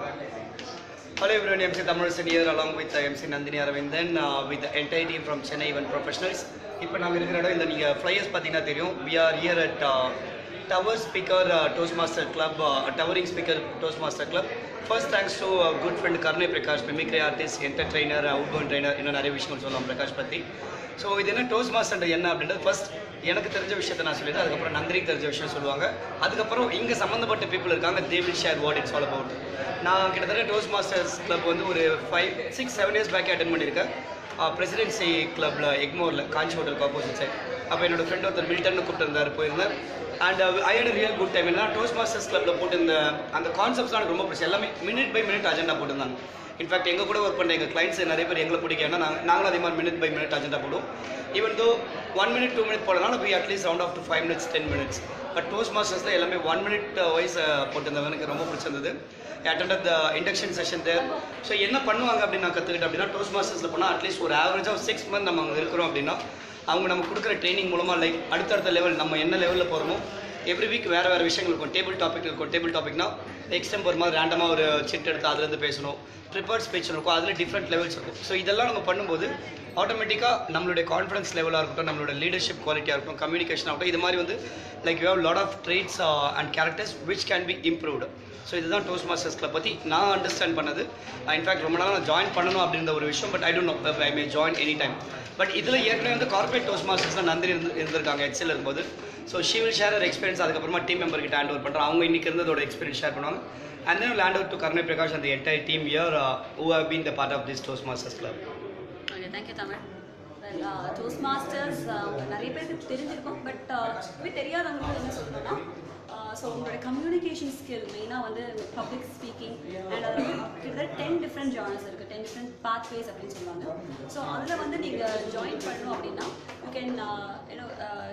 Hello everyone, MC Thamarasan here along with uh, MC Nandini Aravindan uh, with the entire team from Chennai Event Professionals. இப்போ நாங்கள் இருக்கிற இடம் இந்த நீங்கள் flyers பார்த்தீங்கன்னா தெரியும் we are here at Tower Speaker Toastmaster Club Towering Speaker Toastmaster Club first thanks to good friend Karunai Prakash mimicry artist and trainer outbound trainer இன்னும் நிறைய விஷயங்கள் சொல்லலாம் பிரகாஷ் பற்றி ஸோ இது என்ன டோஸ் மாஸ்டர் என்ன அப்படின்றது ஃபர்ஸ்ட் எனக்கு தெரிஞ்ச விஷயத்தை நான் சொல்லிட்டு அதுக்கப்புறம் நந்தினிக்கு தெரிஞ்ச விஷயம் சொல்லுவாங்க அதுக்கப்புறம் இங்கே சம்மந்தப்பட்ட பீப்புள் இருக்காங்க they will share what it's all about நான் கிட்டத்தட்ட டோஸ் மாஸ்டர்ஸ் கிளப் வந்து ஒரு ஃபைவ் சிக்ஸ் செவன் இயர்ஸ் பேக்கே அட்டன் பண்ணியிருக்கேன் பிரசிடென்சி கிளப்பில் எக்மோரில் காஞ்சி ஹோட்டலுக்கு ஆப்போசிட் சைட் அப்போ என்னோட ஃப்ரெண்ட் ஒருத்தர் மில்டன் கூப்பிட்டு போயிருந்தேன் and I had real good time என்ன டோஸ் மாஸ்டர்ஸ் கிளப்பில் போட்டிருந்த அந்த கான்செப்ட்ஸ் எனக்கு ரொம்ப பிடிச்சி எல்லாமே மினிட் பை மினிட் அஜெண்டா போட்டிருந்தாங்க இன்ஃபேக்ட் எங்கள் கூட ஒர்க் பண்ணுற எங்கள் கிளைண்ட்ஸ் நிறைய பேர் எங்களை பிடிக்கும் ஏன்னா நாங்கள் நாங்களும் அதே மாதிரி மினிட் பை மினிட் அஜெண்டா போடுவோம் even though one minute two minute போடலாம் be at least round off to five minutes ten minutes but டோஸ் மாஸ்டர்ஸில் எல்லாமே ஒன் மினிட் வைஸ் போட்டிருந்தவங்க எனக்கு ரொம்ப பிடிச்சிருந்தது attend the induction session there so என்ன பண்ணுவாங்க அப்படின்னு நான் கற்றுக்கிட்டேன் அப்படின்னா டோஸ் மாஸ்டர்ஸில் போனால் அட்லீஸ்ட் ஒரு ஆவரேஜாக சிக்ஸ் மந்த் நம்ம அங்கே இருக்கிறோம் அப்படின்னா அவங்க நம்ம கொடுக்குற ட்ரைனிங் மூலமாக லைக் அடுத்தடுத்த லெவல் நம்ம என்ன லெவலில் போகிறோமோ எவ்ரி வீக் வேறு வேறு விஷயங்கள் இருக்கும் டேபிள் டாபிக் இருக்கும் டேபிள் டாபிக்னா நெக்ஸ்ட் ஒரு மாதிரி ரேண்டமாக ஒரு சிட் எடுத்து அதுலேருந்து பேசணும் ப்ரிப்பேர்ட் ஸ்பீச் இருக்கும் அதில் டிஃப்ரெண்ட் லெவல்ஸ் இருக்கும் ஸோ இதெல்லாம் நம்ம பண்ணும்போது ஆட்டோமேட்டிக்காக நம்மளுடைய கான்ஃபிடன்ஸ் லெவலாக இருக்கட்டும் நம்மளோட லீடர்ஷிப் குவாலிட்டியாக இருக்கட்டும் கம்யூனிகேஷன் ஆகட்டும் இது மாதிரி வந்து like you have lot of traits and characters which can be improved so இதுதான் டோஸ்ட் மாஸ்டர்ஸ் கிளப் பற்றி நான் அண்டர்ஸ்டாண்ட் பண்ணது இன்ஃபேக்ட் ரொம்ப நாளாக நான் ஜாயின் பண்ணணும் அப்படின்ற ஒரு விஷயம் but I don't know I may join any time but இதில் ஏற்கனவே வந்து கார்பரேட் டோஸ்ட் மாஸ்டர்ஸ் தான் நந்தினி இருந்து இருந்திருக்காங்க எக்ஸல் இருக்கும்போது so she will share experience அதுக்கப்புறமா டீம் மெம்பர் கிட்ட ஹேண்ட் ஓவர் பண்ணுறோம் அவங்க இன்னைக்கு இருந்ததோட எக்ஸ்பீரியன்ஸ் ஷேர் பண்ணுவாங்க and then land out to Karunai Prakash அந்த entire team here who have been the part of this Toastmasters Club okay thank you Tamil Toastmasters நிறைய பேருக்கு தெரிஞ்சிருக்கும் பட் இப்படி தெரியாதவங்களுக்கு என்ன சொல்லணும்னா ஸோ உங்களோட கம்யூனிகேஷன் ஸ்கில் மெயினாக வந்து பப்ளிக் ஸ்பீக்கிங் அண்ட் அதில் கிட்டத்தட்ட டென் டிஃப்ரெண்ட் ஜானர்ஸ் இருக்குது டென் டிஃப்ரெண்ட் பாத்வேஸ் அப்படின்னு சொல்லுவாங்க ஸோ அதில் வந்து நீங்கள் ஜாயின் பண்ணணும் அப்படின்னா you can you know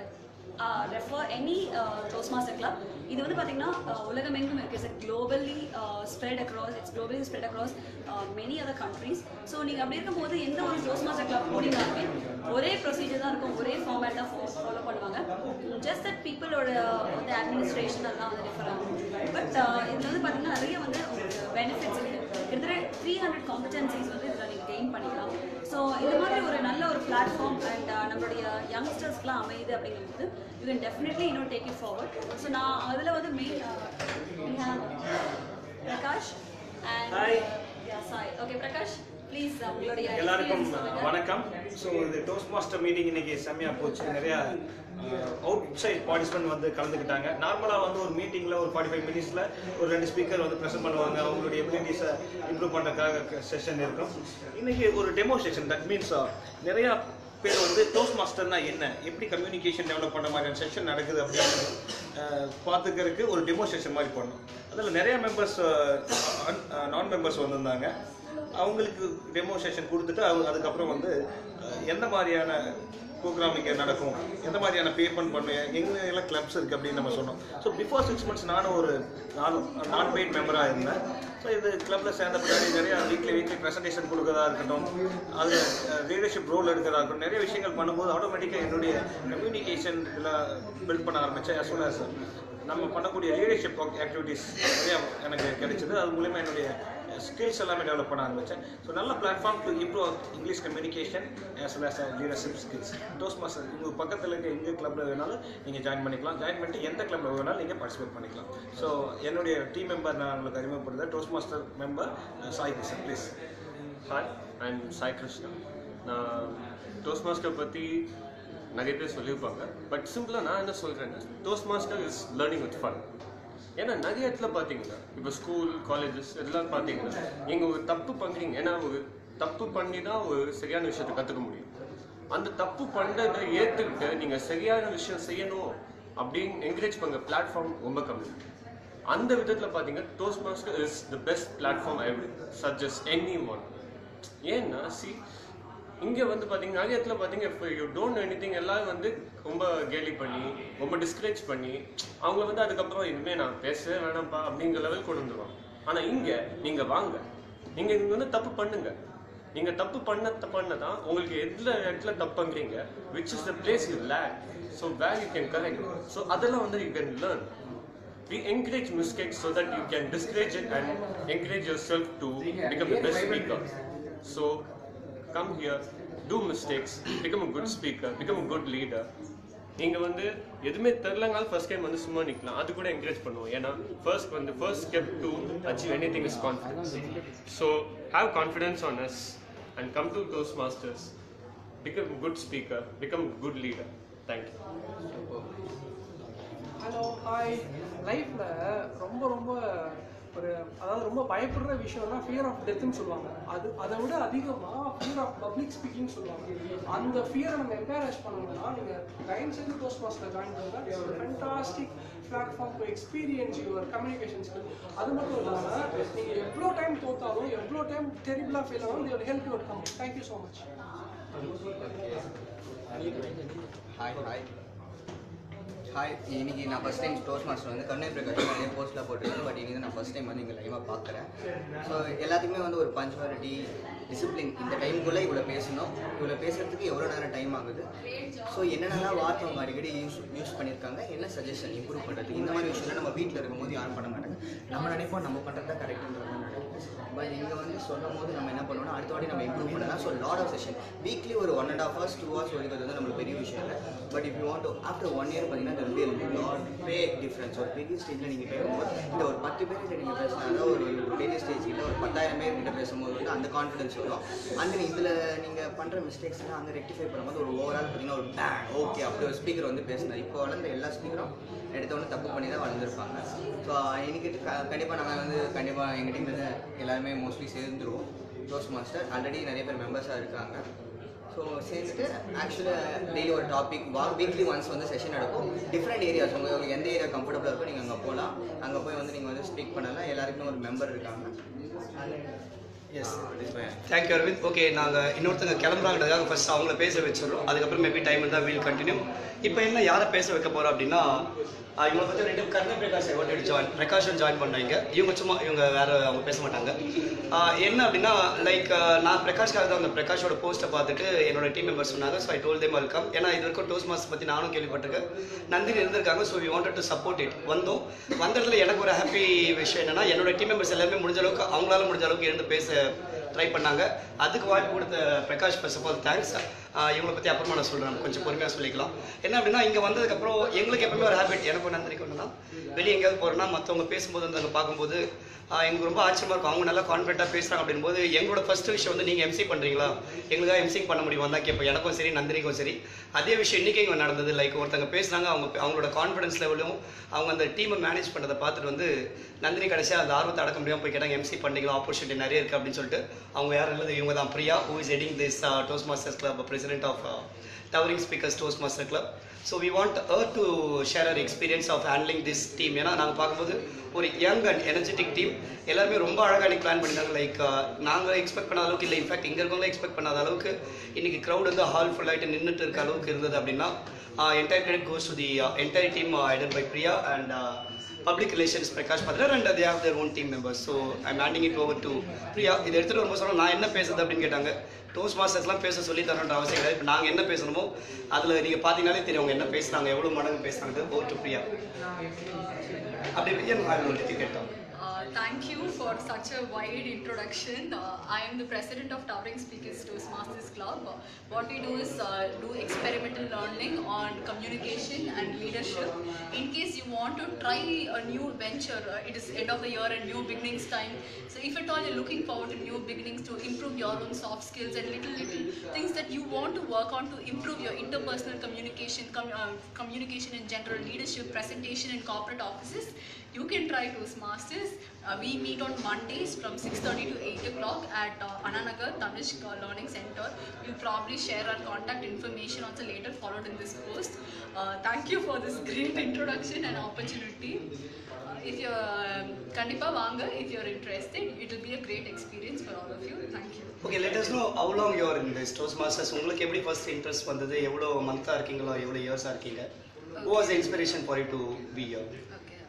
refer any Toastmaster Club இது வந்து பார்த்தீங்கன்னா உலகமெங்கும் இருக்குது it's globally spread across it's globally spread across many other countries so நீங்கள் அப்படி இருக்கும்போது எந்த ஒரு டோஸ் மாஸ்டர் கிளப் போனீங்கனாலுமே ஒரே ப்ரொசீஜர் தான் இருக்கும் ஒரே ஃபார்மேட் தான் ஃபாலோ பண்ணுவாங்க ஜஸ்ட் தட் பீப்புளோட வந்து அட்மினிஸ்ட்ரேஷன் அதெல்லாம் வந்து டிஃபர் ஆகும் பட் இதில் வந்து பார்த்தீங்கன்னா நிறைய வந்து பெனிஃபிட்ஸ் இருக்குது கிட்டத்தட்ட த்ரீ ஹண்ட்ரட் காம்படன்சிஸ் வந்து இதில் நீங்கள் கெயின் பண்ணிக்கலாம் ஸோ இது மாதிரி ஒரு நல்ல ஒரு பிளாட்ஃபார்ம் அண்ட் நம்மளுடைய யங்ஸ்டர்ஸ்க்குலாம் அமையுது அப்படிங்கும்போது யூ கேன் டெஃபினெட்லி இன்னும் டேக் இட் ஃபார்வர்ட் ஸோ நான் அதில் வந்து main Prakash and Sai okay Prakash please உங்களுடைய எல்லாருக்கும் experience சொல்லுங்க. வணக்கம் ஸோ இது டோஸ்ட் மாஸ்டர் மீட்டிங் இன்னைக்கு செம்மையா போச்சு நிறைய அவுட் சைட் பார்ட்டிசிபென்ட் வந்து கலந்துக்கிட்டாங்க நார்மலாக வந்து ஒரு மீட்டிங்கில் ஒரு ஃபார்ட்டி ஃபைவ் மினிட்ஸில் ஒரு ரெண்டு ஸ்பீக்கர் வந்து ப்ரெசென்ட் பண்ணுவாங்க அவங்களுடைய எபிலிட்டிஸை இம்ப்ரூவ் பண்ணுறதுக்காக செஷன் இருக்கும் இன்னைக்கு ஒரு டெமோ செஷன் தட் மீன்ஸ் நிறையா பேர் வந்து டோஸ்ட் மாஸ்டர்னா என்ன எப்படி கம்யூனிகேஷன் டெவலப் பண்ண மாதிரியான செஷன் நடக்குது அப்படின்னு அஹ், பார்த்துக்கிறதுக்கு ஒரு டெமோ செஷன் மாதிரி பண்ணோம் அதில் நிறைய மெம்பர்ஸ் நான் மெம்பர்ஸ் வந்திருந்தாங்க அவங்களுக்கு டெமோ செஷன் கொடுத்துட்டு அவங்க அதுக்கப்புறம் வந்து அஹ், எந்த மாதிரியான ப்ரோக்ராம் இங்கே நடக்கும் எந்த மாதிரியான பேமெண்ட் பண்ணுவேன் எங்கே எல்லாம் கிளப்ஸ் இருக்குது அப்படின்னு நம்ம சொன்னோம் ஸோ பிஃபோர் சிக்ஸ் மந்த்ஸ் நானும் ஒரு நான் நான் பெய்ட் மெம்பராக இருந்தேன் ஸோ இது கிளப்பில் சேர்ந்த பின்னாடி நிறையா வீக்லி வீக்லி ப்ரெசன்டேஷன் கொடுக்கறதா இருக்கட்டும் அது லீடர்ஷிப் ரோல் எடுக்கிறதா இருக்கட்டும் நிறைய விஷயங்கள் பண்ணும்போது ஆட்டோமேட்டிக்காக என்னுடைய கம்யூனிகேஷன் இதெல்லாம் பில்ட் பண்ண ஆரம்பித்தேன் as well as நம்ம பண்ணக்கூடிய லீடர்ஷிப் ஆக்டிவிட்டீஸ் நிறையா எனக்கு கிடைச்சது அது மூலிமா என்னுடைய ஸ்கில்ஸ் எல்லாமே டெவலப் பண்ண ஆரம்பித்தேன் ஸோ நல்ல platform to improve English communication as well as leadership skills Toastmaster உங்கள் பக்கத்தில் இருக்க எங்கே கிளப்பில் வேணாலும் நீங்கள் ஜாயின் பண்ணிக்கலாம் ஜாயின் பண்ணிட்டு எந்த கிளப்பில் வேணாலும் நீங்கள் பார்ட்டிசிபேட் பண்ணிக்கலாம் ஸோ என்னுடைய டீம் மெம்பர் நான் உங்களுக்கு அறிமுகப்படுத்த Toastmaster member Sai Kishan please hi I'm Sai Krishna நான் டோஸ்ட் மாஸ்டர் பற்றி நிறைய பேர் சொல்லியிருப்பாங்க பட் சிம்பிளாக நான் என்ன சொல்கிறேன்னா Toastmaster is learning with fun ஏன்னா நிறைய இடத்துல பார்த்தீங்கன்னா இப்போ ஸ்கூல் காலேஜஸ் எல்லாம் பார்த்தீங்கன்னா நீங்கள் ஒரு தப்பு பண்ணுறீங்க ஏன்னா ஒரு தப்பு பண்ணி தான் ஒரு சரியான விஷயத்தை கற்றுக்க முடியும் அந்த தப்பு பண்ணுறதை ஏற்றுக்கிட்டு நீங்கள் சரியான விஷயம் செய்யணும் அப்படின்னு என்கரேஜ் பண்ணுற பிளாட்ஃபார்ம் ரொம்ப கம்மி அந்த விதத்தில் பார்த்தீங்கன்னா Toastmaster is the best platform I will suggest any one ஏன்னா சி இங்கே வந்து பார்த்தீங்கன்னா நிறைய இடத்துல பார்த்தீங்க இப்போ யூ டோன்ட் எனி திங் எல்லாரும் வந்து ரொம்ப கேலி பண்ணி ரொம்ப டிஸ்கரேஜ் பண்ணி அவங்கள வந்து அதுக்கப்புறம் இனிமேல் நான் பேசவே வேணாம்ப்பா அப்படிங்கிற லெவல் கொண்டு வந்துருவாங்க ஆனால் இங்கே நீங்கள் வாங்க நீங்கள் இங்கே வந்து தப்பு பண்ணுங்க நீங்கள் தப்பு பண்ண பண்ண தான் உங்களுக்கு எதில் இடத்துல தப்பு பண்ணுறீங்க which is the place you lag so where you can correct so அதெல்லாம் வந்து you can learn we encourage mistakes so that you can discourage it and encourage yourself to become the best speaker. So come here, do mistakes, become a good speaker, become a good leader. நீங்க வந்து எதுவுமே தெரிலனாலும் first time வந்து சும்மா நிக்கலாம் அது கூட encourage பண்ணுவோம் ஏன்னா ஃபர்ஸ்ட் வந்து first step to achieve any thing is confidence so have confidence on us and come to Toastmasters become good speaker become good leader thank you hello hi லைஃப்பில் ரொம்ப ரொம்ப ஒரு அதாவது ரொம்ப பயப்படுற விஷயம்னா ஃபியர் ஆஃப் டெத்துன்னு சொல்லுவாங்க அது அதை விட அதிகமாக ஃபியர் ஆஃப் பப்ளிக் ஸ்பீக்கிங் சொல்லுவாங்க அந்த ஃபியரை நம்ம என்கரேஜ் பண்ணணும்னா நீங்கள் டைம் சேர்ந்து டோஸ்ட் மாஸ்டர் ஜாயின் பண்ணுங்க ஒரு fantastic platform to experience your communication skill அது மட்டும் இல்லாமல் நீங்கள் எவ்வளோ டைம் தோத்தாலும் எவ்வளோ டைம் டெரிபிளாக ஃபீல் ஆனாலும் your help your come thank you so much hi hi hi இன்னைக்கு நான் ஃபஸ்ட் டைம் ஸ்டோர்ஸ் மாஸ்டர் வந்து கண்ணை பிரகாஷ் நிறைய போஸ்ட்லாம் போட்டிருக்கேன் பட் இன்னைக்கு நான் ஃபஸ்ட் டைம் வந்து இங்கே லைவாக பார்க்குறேன் ஸோ எல்லாத்துக்குமே வந்து ஒரு பஞ்சுவாலிட்டி டிசிப்ளின் இந்த டைமுக்குள்ளே இவ்வளோ பேசணும் இவ்வளோ பேசுறதுக்கு எவ்வளோ நேரம் டைம் ஆகுது ஸோ என்னென்னலாம் வார்த்தை அவங்க அடிக்கடி யூஸ் யூஸ் பண்ணியிருக்காங்க என்ன சஜஷன் இம்ப்ரூவ் பண்ணுறது இந்த மாதிரி விஷயம்லாம் நம்ம வீட்டில் இருக்கும்போது யாரும் பண்ண மாட்டாங்க நம்ம நினைப்போம் நம்ம பண்ணுறது தான் கரெக்டுன்ற மாதிரி நினைப்போம் பட் இங்கே வந்து சொல்லும் போது நம்ம என்ன பண்ணுவோம்னா அடுத்த வாட்டி நம்ம இம்ப்ரூவ் பண்ணலாம் so lot of session weekly ஒரு one and half hours two hours ஒழிக்கிறது வந்து நம்மளுக்கு பெரிய விஷயம் இல்லை but if you want after one year பார்த்தீங்கன்னா there will be a lot big difference ஒரு பெரிய ஸ்டேஜில் நீங்கள் பேசும்போது இந்த ஒரு பத்து பேர் கிட்ட நீங்கள் பேசினாலும் ஒரு ஒரு பெரிய ஸ்டேஜ் இல்லை ஒரு பத்தாயிரம் பேர் கிட்ட பேசும்போது வந்து அந்த கான்ஃபிடன்ஸ் வரும் அந்த இதில் நீங்கள் பண்ணுற மிஸ்டேக்ஸ் எல்லாம் அங்கே ரெக்டிஃபை பண்ணும்போது ஒரு ஓவரால் பார்த்தீங்கன்னா ஒரு பேங் ஓகே அப்படி ஒரு ஸ்பீக்கர் வந்து பேசினார் இப்போ வளர்ந்த எல்லா ஸ்பீக்கரும் எடுத்தவொடனே தப்பு பண்ணி தான் வளர்ந்துருப்பாங்க ஸோ இன்னைக்கு கண்டிப்பாக நம்ம வந்து கண்டிப்பாக எங்கள் டீமில் எல்லாருமே மோஸ்ட்லி சேர்ந்துருவோம் டோஸ்ட் மாஸ்டர் ஆல்ரெடி நிறைய பேர் மெம்பர்ஸாக இருக்காங்க ஸோ சேர்ந்துட்டு ஆக்சுவலாக டெய்லி ஒரு டாபிக் வா வீக்லி ஒன்ஸ் வந்து செஷன் நடக்கும் டிஃப்ரெண்ட் ஏரியாஸ் உங்களுக்கு எந்த ஏரியா கம்ஃபர்டபுளாக இருக்கோ நீங்கள் அங்கே போகலாம் அங்கே போய் வந்து நீங்கள் வந்து ஸ்பீக் பண்ணலாம் எல்லாருக்குமே ஒரு மெம்பர் இருக்காங்க எஸ் தேங்க்யூ அரவிந்த் ஓகே நாங்கள் இன்னொருத்தங்க கிளம்புறாங்கிறதுக்காக ஃபர்ஸ்ட் அவங்கள பேச வச்சிடுறோம் அதுக்கப்புறம் மேபி டைம் இருந்தால் வீல் கண்டினியூ இப்போ என்ன யாரை பேச வைக்க போகிறோம் அப்படின்னா ஆஹ் இவங்களை பற்றி ரெண்டு கர்ண பிரகாஷ் எவ்வளோ ஜாயின் பிரகாஷன் ஜாயின் பண்ணாங்க இவங்க சும்மா இவங்க வேற அவங்க பேச மாட்டாங்க ஆஹ் என்ன அப்படின்னா லைக் நான் பிரகாஷ்காக தான் அந்த பிரகாஷோட போஸ்ட்டை பார்த்துட்டு என்னோட டீம் மெம்பர்ஸ் சொன்னாங்க so I told them welcome ஏன்னா இது வரைக்கும் டோஸ் மாஸ்டர் பற்றி நானும் கேள்விப்பட்டிருக்கேன் நந்தினி இருந்திருக்காங்க so we wanted to support it வந்தோம் வந்த இடத்துல எனக்கு ஒரு ஹாப்பி விஷயம் என்னன்னா என்னோட டீம் மெம்பர்ஸ் எல்லாருமே முடிஞ்ச அளவுக்கு அவங்களால முடிஞ்ச அளவுக்கு இருந்து பேச ட்ரை பண்ணாங்க அதுக்கு வாய்ப்பு கொடுத்த Prakash first of all thanks இவங்களை பற்றி அப்புறமா நான் சொல்கிறேன் கொஞ்சம் பொறுமையாக சொல்லிக்கலாம் என்ன அப்படின்னா இங்கே வந்ததுக்கப்புறம் எங்களுக்கு எப்பவுமே ஒரு ஹேபிட் எனக்கும் நந்திரிக்கு ஒன்று தான் வெளியே எங்கேயாவது போகிறோம்னா மற்றவங்க பேசும்போது வந்து அங்கே பார்க்கும்போது ஆஹ் எங்களுக்கு ரொம்ப ஆச்சரியமாக இருக்கும் அவங்க நல்லா கான்ஃபிடென்ட்டாக பேசுகிறாங்க அப்படின்போது எங்களோட ஃபர்ஸ்ட் விஷயம் வந்து நீங்கள் எம்சி பண்ணுறீங்களா எங்களுக்காக எம்சி பண்ண முடியுமா தான் கேட்போம் எனக்கும் சரி நந்தினிக்கும் சரி அதே விஷயம் இன்றைக்கி இங்கே நடந்தது லைக் ஒருத்தங்க பேசுனாங்க அவங்க அவங்களோட கான்ஃபிடன்ஸ் லெவலும் அவங்க அந்த டீமை மேனேஜ் பண்ணுறதை பார்த்துட்டு வந்து நந்தினி கடைசியாக அந்த ஆர்வத்தை அடக்க முடியாமல் போய் கேட்டாங்க எம்சி பண்ணிக்கலாம் ஆப்பர்ச்சுனிட்டி நிறைய இருக்குது அப்படின்னு சொல்லிட்டு அவங்க யாரும் இல்லை இவங்க தான் Priya who is heading this Toastmasters Club president of Towering Speakers Toastmaster Club so we want her to share her experience of handling this team ஏன்னா நாங்கள் பார்க்கும்போது ஒரு யங் அண்ட் எனர்ஜெட்டிக் டீம் எல்லாருமே ரொம்ப அழகாக இன்னைக்கு பிளான் பண்ணியிருந்தாங்க like நாங்கள் எக்ஸ்பெக்ட் பண்ணாத அளவுக்கு இல்லை இன்ஃபேக்ட் இங்கே இருக்கவங்க எக்ஸ்பெக்ட் பண்ணாத அளவுக்கு இன்னைக்கு க்ரௌட் வந்து ஹால் ஃபுல் ஆகிட்டு நின்றுட்டு இருக்க அளவுக்கு இருந்தது அப்படின்னா entire credit goes to the entire team aided by Priya and public relations Prakash பத்ரர் and they have their own team members so I'm handing it over to Priya இதை எடுத்துகிட்டு வரும்போது சொன்னால் நான் என்ன பேசுறது அப்படின்னு கேட்டாங்க டோஸ் மாஸ்டர்ஸ்லாம் பேச சொல்லி தரணுன்ற அவசியம் கிடையாது இப்போ நாங்கள் என்ன பேசணுமோ அதில் நீங்கள் பார்த்தீங்கனாலே தெரியும் அவங்க என்ன பேசுகிறாங்க எவ்வளோ மடங்கு பேசுகிறாங்க ஓவர் டு பிரியா அப்படி பிரியா கேட்டோம் Uh, thank you for such a wide introduction. Uh, I am the president of Towering Speakers Toastmasters Club. Uh, what we do is uh, do experimental learning on communication and leadership. In case you want to try a new venture, uh, it is end of the year and new beginnings time. So if at all you're looking forward to new beginnings to improve your own soft skills and little little things that you want to work on to improve your interpersonal communication, com- uh, communication in general, leadership, presentation in corporate offices, you can try Toastmasters. Uh, we meet on Mondays from 6.30 to 8 o'clock at uh, Ananagar Tamish uh, Learning Center. We'll probably share our contact information also later followed in this post. Uh, thank you for this great introduction and opportunity. Uh, if you're um, Kandipa Vanga, if you're interested, it will be a great experience for all of you. Thank you. Okay latest know how long you are in this Toastmasters உங்களுக்கு எப்படி first interest வந்தது எவ்வளோ மந்த்தாக இருக்கீங்களோ எவ்வளோ இயர்ஸாக இருக்கீங்க who was the inspiration for you to be here Okay.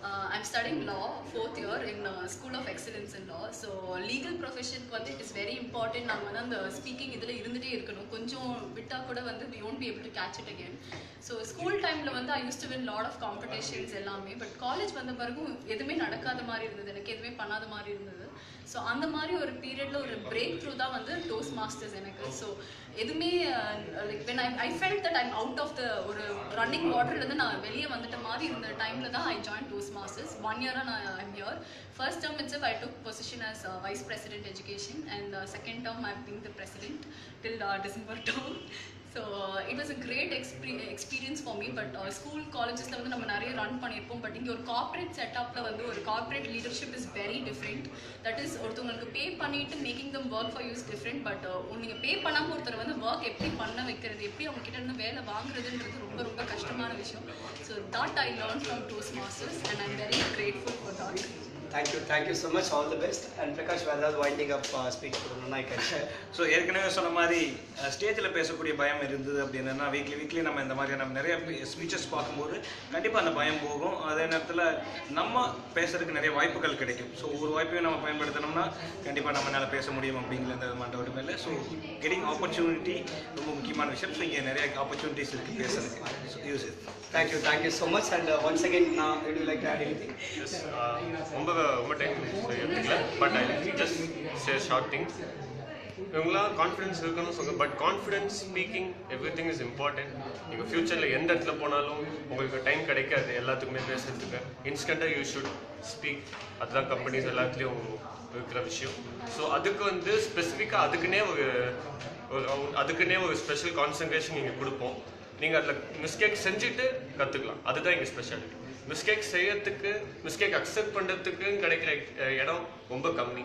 Uh, I'm studying law, fourth year in uh, School of Excellence in Law. So legal profession வந்து it is very important. நம்ம வந்து அந்த ஸ்பீக்கிங் இதில் இருந்துகிட்டே இருக்கணும் கொஞ்சம் விட்டா கூட வந்து we won't be able to catch it again. So school டைமில் வந்து I use to win lot of competitions எல்லாமே பட் காலேஜ் வந்த பிறகும் எதுவுமே நடக்காத மாதிரி இருந்தது எனக்கு எதுவுமே பண்ணாத மாதிரி இருந்தது ஸோ அந்த மாதிரி ஒரு பீரியட்ல ஒரு பிரேக் த்ரூ தான் வந்து டோஸ்ட் மாஸ்டர்ஸ் எனக்கு ஸோ எதுவுமே like when I I felt that I'm out of the ஒரு ரன்னிங் வாட்டர்லேருந்து நான் வெளியே வந்துட்ட மாதிரி இருந்த டைமில் தான் I join Toastmasters one இயராக நான் I'm year first term it's I took position as vice president education and second term I being the president till December term so it was a great expe experience for me but school காலேஜஸில் வந்து நம்ம நிறைய run பண்ணியிருப்போம் but இங்கே ஒரு corporate செட்டப்பில் வந்து ஒரு corporate leadership is very different that is ஒருத்தவங்களுக்கு பே பண்ணிட்டு making them work for us different but நீங்கள் பே பண்ணாமல் ஒருத்தர் வந்து ஒர்க் எப்படி பண்ண வைக்கிறது எப்படி அவங்க கிட்ட இருந்து வேலை வாங்குறதுன்றது ரொம்ப ரொம்ப கஷ்டமான விஷயம் so that I learn from Toastmasters and I'm very grateful for that thank you thank you so much all the best and Prakash வேறு ஏதாவது வைண்டிங் அப் ஸ்பீச் கொடுக்கணும்னா ஐ கேன் ஸோ ஏற்கனவே சொன்ன மாதிரி ஸ்டேஜில் பேசக்கூடிய பயம் இருந்தது அப்படின்னா வீக்லி வீக்லி நம்ம இந்த மாதிரியான நிறைய ஸ்பீச்சஸ் பார்க்கும்போது கண்டிப்பாக அந்த பயம் போகும் அதே நேரத்தில் நம்ம பேசுறதுக்கு நிறைய வாய்ப்புகள் கிடைக்கும் ஸோ ஒரு வாய்ப்பையும் நம்ம பயன்படுத்தினோம்னா கண்டிப்பாக நம்மளால பேச முடியும் அப்படிங்கிற எந்த விதமான டவுட்டுமே இல்லை ஸோ கெட்டிங் ஆப்பர்ச்சுனிட்டி ரொம்ப முக்கியமான விஷயம் ஸோ இங்கே நிறைய ஆப்பர்ச்சுனிட்டிஸ் இருக்குது பேசுறதுக்கு so use it thank you thank you so much and once again நான் you like add any thing Yes, uh, ரொம்ப ரொம்ப டைம் எடுத்துக்கல but I just say short thing இவங்களாம் கான்ஃபிடன்ஸ் இருக்கணும்னு சொல்லுங்க but confidence speaking every thing is important நீங்கள் ஃப்யூச்சரில் எந்த இடத்துல போனாலும் உங்களுக்கு டைம் கிடைக்காது எல்லாத்துக்குமே பேசுறதுக்கு இன்ஸ்டண்ட்டாக யூ ஷுட் ஸ்பீக் அதுதான் கம்பெனிஸ் எல்லாத்துலேயும் இருக்கிற விஷயம் ஸோ அதுக்கு வந்து ஸ்பெசிஃபிக்காக அதுக்குன்னே ஒரு ஒரு அதுக்குன்னே ஒரு ஸ்பெஷல் கான்சன்ட்ரேஷன் நீங்கள் கொடுப்போம் நீங்கள் அதில் மிஸ்டேக் செஞ்சுட்டு கற்றுக்கலாம் அதுதான் இங்கே ஸ்பெஷாலிட்டி மிஸ்டேக் செய்யறதுக்கு மிஸ்டேக் அக்செப்ட் பண்ணுறதுக்கு கிடைக்கிற அஹ், இடம் ரொம்ப கம்மி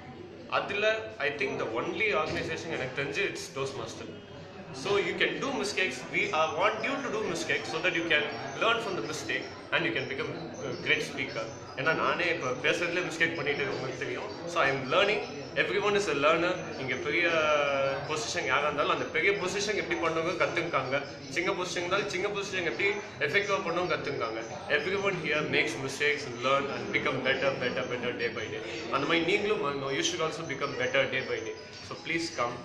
அதில் I think the only organisation எனக்கு தெரிஞ்சு it's Toastmaster so you can do mistakes we are want you to do mistake so that you can learn from the mistake and you can become great speaker ஏன்னா நானே இப்போ பேசுறதுல mistake பண்ணிட்டு உங்களுக்கு தெரியும் so I am learning every one is a learner இங்கே பெரிய position யாராக இருந்தாலும் அந்த பெரிய பொசிஷன் எப்படி பண்ணுவாங்க கற்றுக்காங்க சின்ன பொசிஷன் இருந்தாலும் சின்ன பொசிஷன் எப்படி எஃபெக்டிவாக பண்ணுவோம் கற்றுக்காங்க every one here makes mistakes learn and become better better better day by day அந்த மாதிரி நீங்களும் you should also become better day by day so please come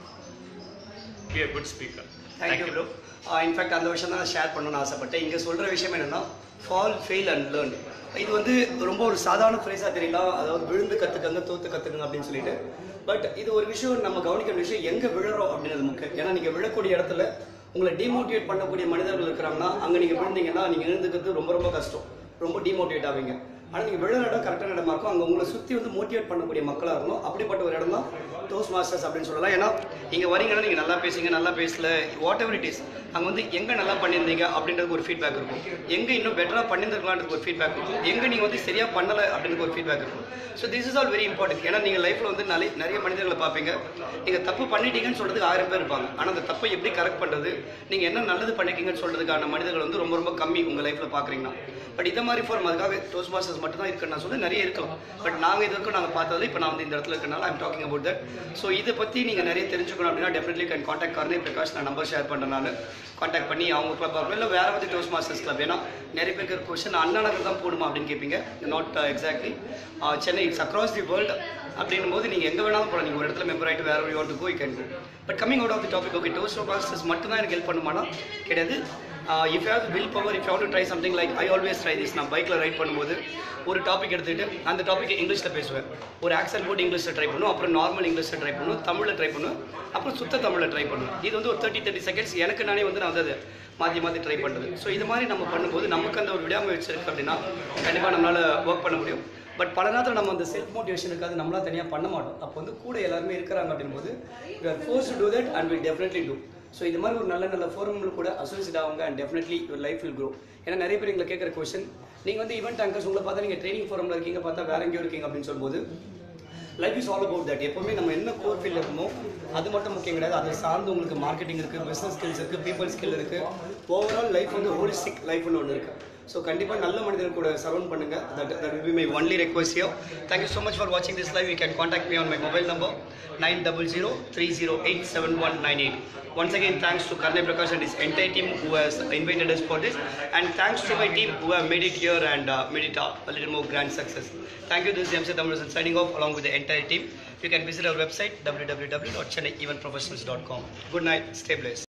be a good speaker thank you bro in fact அந்த விஷயம் தான் நான் share பண்ணணும்னு ஆசைப்பட்டேன் இங்கே சொல்கிற விஷயம் என்னென்னா ஃபால் ஃபெயில் அண்ட் லேர்ன் இது வந்து ரொம்ப ஒரு சாதாரண ஃப்ரேஸாக தெரியலாம் அதாவது விழுந்து கற்றுக்கங்க தோத்து கற்றுக்குங்க அப்படின்னு சொல்லிட்டு பட் இது ஒரு விஷயம் நம்ம கவனிக்கிற விஷயம் எங்கே விழுறோம் அப்படின்றது முக்கியம் ஏன்னா நீங்கள் விழக்கூடிய இடத்துல உங்களை டிமோட்டிவேட் பண்ணக்கூடிய மனிதர்கள் இருக்கிறாங்கன்னா அங்கே நீங்கள் விழுந்தீங்கன்னா நீங்கள் எழுந்துக்கிறது ரொம்ப ரொம்ப கஷ்டம் ரொம்ப டிமோட்டிவேட் ஆவீங்க ஆனால் நீங்கள் விழுற இடம் கரெக்டான இடமா இருக்கும் அங்கே உங்களை சுற்றி வந்து மோட்டிவேட் பண்ணக்கூடிய மக்களாக இருக்கணும் அப்படிப்பட்ட ஒரு இடம் தான் டோஸ் மாஸ்டர்ஸ் அப்படின்னு சொல்லலாம் ஏன்னா இங்கே வரீங்கன்னா நீங்கள் நல்லா பேசுங்க நல்லா பேசல வாட் எவர் இட் இஸ் அங்கே வந்து எங்கே நல்லா பண்ணியிருந்தீங்க அப்படின்றதுக்கு ஒரு ஃபீட்பேக் இருக்கும் எங்கே இன்னும் பெட்டராக பண்ணியிருந்துருக்கலான்றதுக்கு ஒரு ஃபீட்பேக் இருக்கும் எங்கே நீங்கள் வந்து சரியாக பண்ணலை அப்படின்றதுக்கு ஒரு ஃபீட்பேக் இருக்கும் so this is all very important ஏன்னா நீங்கள் லைஃப்பில் வந்து நிறைய நிறைய மனிதர்களை பார்ப்பீங்க நீங்கள் தப்பு பண்ணிட்டீங்கன்னு சொல்கிறதுக்கு ஆயிரம் பேர் இருப்பாங்க ஆனால் அந்த தப்பை எப்படி கரெக்ட் பண்ணுறது நீங்கள் என்ன நல்லது பண்ணிருக்கீங்கன்னு சொல்கிறதுக்கான மனிதர்கள் வந்து ரொம்ப ரொம்ப கம்மி உங்கள் லைஃப்பில் பார்க்குறீங்கன்னா பட் இந்த மாதிரி ஃபார்ம் அதுக்காக டோஸ் மாஸ்டர்ஸ் மட்டும் தான் இருக்குன்னு நான் சொல்ல நிறைய இருக்கலாம் பட் நாங்கள் இது வரைக்கும் நாங்கள் பார்த்ததில்ல இப்போ நான் வந்து இந்த இடத்துல இருக்கனால I'm talking about that so இதை பற்றி நீங்கள் நிறைய தெரிஞ்சுக்கணும் அப்படின்னா டெஃபினெட்லி கேன் காண்டாக்ட் கருணை பிரகாஷ் நான் நம்பர் ஷேர் பண்ணுறேன் நான் காண்டாக்ட் பண்ணி அவங்க கிளப் ஆகணும் இல்லை வேறு வந்து டோஸ் மாஸ்டர்ஸ் கிளப் ஏன்னா நிறைய பேருக்கு கொஸ்டின் அண்ணா நகர் தான் போடுமா அப்படின்னு கேட்பீங்க not exactly Chennai it's across the world அப்படின்னும் போது நீங்கள் எங்கே வேணாலும் போகலாம் நீங்கள் ஒரு இடத்துல மெம்பர் ஆகிட்டு வேறு ஒரு யோட்டு போய் can but coming out of the topic okay Toastmasters மட்டும் தான் எனக்கு ஹெல்ப் பண்ணுமானா கிடையாது if have will power if how to try something like I always try this நான் பைக்கில் ரைட் பண்ணும்போது ஒரு டாபிக் எடுத்துக்கிட்டு அந்த டாபிக் இங்கிலீஷில் பேசுவேன் ஒரு ஆக்சன் போட்டு இங்கிலீஷில் ட்ரை பண்ணுவோம் அப்புறம் நார்மல் இங்கிலீஷில் ட்ரை பண்ணுவோம் தமிழில் ட்ரை பண்ணுவேன் அப்புறம் சுத்த தமிழில் ட்ரை பண்ணுவேன் இது வந்து ஒரு தேர்ட்டி தேர்ட்டி செகண்ட்ஸ் எனக்கு நானே வந்து நான் வந்து அதை மாற்றி மாற்றி ட்ரை பண்ணுறது ஸோ இது மாதிரி நம்ம பண்ணும்போது நமக்கு அந்த ஒரு விடாமுயற்சி இருக்குது அப்படின்னா கண்டிப்பாக நம்மளால் ஒர்க் பண்ண முடியும் பட் பல நேரத்தில் நம்ம அந்த செல்ஃப் மோட்டிவேஷன் இருக்காது நம்மளாம் தனியாக பண்ண மாட்டோம் அப்போ வந்து கூட எல்லாருமே இருக்கிறாங்க அப்படின்போது we are force to do that and will definitely do so இது மாதிரி ஒரு நல்ல நல்ல ஃபோரம்கள் கூட அசோசியேட் ஆகுங்க and definitely your life will grow ஏன்னா நிறைய பேர் எங்களை கேட்குற கொஸ்டின் நீங்கள் வந்து ஈவெண்ட் ஆங்கர்ஸ் உங்களை பார்த்தா நீங்கள் ட்ரைனிங் ஃபோரமில் இருக்கீங்க பார்த்தா வேற எங்கேயோ இருக்கீங்க அப்படின்னு சொல்லும்போது life is all about that எப்பவுமே நம்ம என்ன கோர் ஃபீல்ட் இருக்கமோ அது மட்டும் முக்கியம் கிடையாது அதை சார்ந்து உங்களுக்கு மார்க்கெட்டிங் இருக்குது பிஸ்னஸ் ஸ்கில்ஸ் இருக்குது பீப்பிள் ஸ்கில் இருக்குது ஓவரால் லைஃப் வந்து ஹோலிஸ்டிக் லைஃப்னு ஒன்று இருக்குது ஸோ கண்டிப்பாக நல்ல மனிதர்கள் கூட சரௌண்ட் பண்ணுங்க that that will be my only request you thank you so much for வாட்சிங் this live you can contact me on my mobile number nine double zero three zero eight seven one nine eight Once again, thanks to Karnay Prakash and his entire team who has invited us for this. And thanks to my team who have made it here and uh, made it uh, a little more grand success. Thank you. This is MC Thamarasan signing off along with the entire team. You can visit our website www.chennaieventprofessionals.com. Good night. Stay blessed.